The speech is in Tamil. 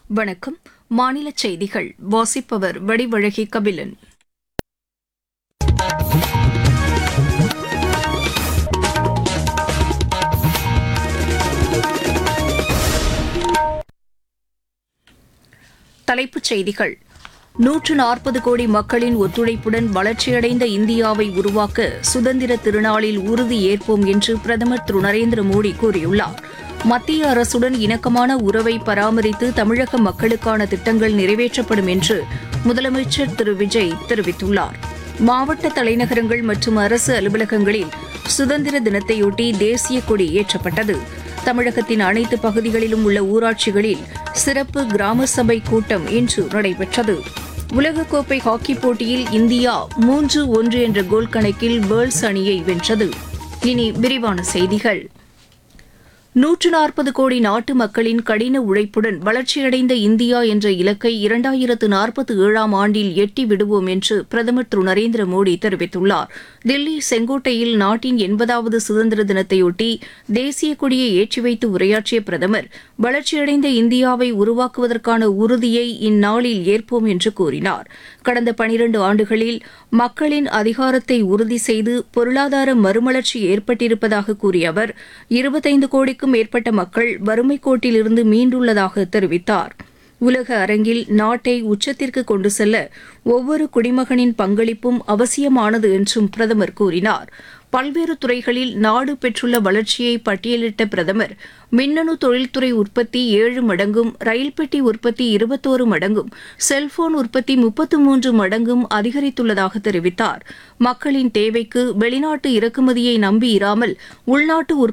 வணக்கம் மாநில செய்திகள் வாசிப்பவர் வடிவழகி கபிலன் தலைப்புச் செய்திகள் நூற்று நாற்பது கோடி மக்களின் ஒத்துழைப்புடன் வளர்ச்சியடைந்த இந்தியாவை உருவாக்க சுதந்திர திருநாளில் உறுதி ஏற்போம் என்று பிரதமர் திரு நரேந்திர மோடி கூறியுள்ளார் மத்திய அரசுடன் இணக்கமான உறவை பராமரித்து தமிழக மக்களுக்கான திட்டங்கள் நிறைவேற்றப்படும் என்று முதலமைச்சர் திரு விஜய் தெரிவித்துள்ளார் மாவட்ட தலைநகரங்கள் மற்றும் அரசு அலுவலகங்களில் சுதந்திர தினத்தையொட்டி தேசிய கொடி ஏற்றப்பட்டது தமிழகத்தின் அனைத்து பகுதிகளிலும் உள்ள ஊராட்சிகளில் சிறப்பு கிராம சபை கூட்டம் இன்று நடைபெற்றது உலகக்கோப்பை ஹாக்கி போட்டியில் இந்தியா மூன்று ஒன்று என்ற கோல் கணக்கில் வேர்ல்ஸ் அணியை வென்றது இனி விரிவான செய்திகள் நூற்று நாற்பது கோடி நாட்டு மக்களின் கடின உழைப்புடன் வளர்ச்சியடைந்த இந்தியா என்ற இலக்கை இரண்டாயிரத்து நாற்பத்தி ஏழாம் ஆண்டில் எட்டி விடுவோம் என்று பிரதமர் திரு நரேந்திர மோடி தெரிவித்துள்ளார் தில்லி செங்கோட்டையில் நாட்டின் எண்பதாவது சுதந்திர தினத்தையொட்டி தேசிய கொடியை ஏற்றி வைத்து உரையாற்றிய பிரதமர் வளர்ச்சியடைந்த இந்தியாவை உருவாக்குவதற்கான உறுதியை இந்நாளில் ஏற்போம் என்று கூறினார் கடந்த பனிரண்டு ஆண்டுகளில் மக்களின் அதிகாரத்தை உறுதி செய்து பொருளாதார மறுமலர்ச்சி ஏற்பட்டிருப்பதாக கூறிய அவர் இருபத்தைந்து கோடிக்கும் மேற்பட்ட மக்கள் வறுமை கோட்டிலிருந்து மீண்டுள்ளதாக தெரிவித்தார் உலக அரங்கில் நாட்டை உச்சத்திற்கு கொண்டு செல்ல ஒவ்வொரு குடிமகனின் பங்களிப்பும் அவசியமானது என்றும் பிரதமர் கூறினார் பல்வேறு துறைகளில் நாடு பெற்றுள்ள வளர்ச்சியை பட்டியலிட்ட பிரதமர் மின்னணு தொழில்துறை உற்பத்தி ஏழு மடங்கும் ரயில் பெட்டி உற்பத்தி இருபத்தோரு மடங்கும் செல்போன் உற்பத்தி முப்பத்து மூன்று மடங்கும் அதிகரித்துள்ளதாக தெரிவித்தார் மக்களின் தேவைக்கு வெளிநாட்டு இறக்குமதியை நம்பியிராமல் உள்நாட்டு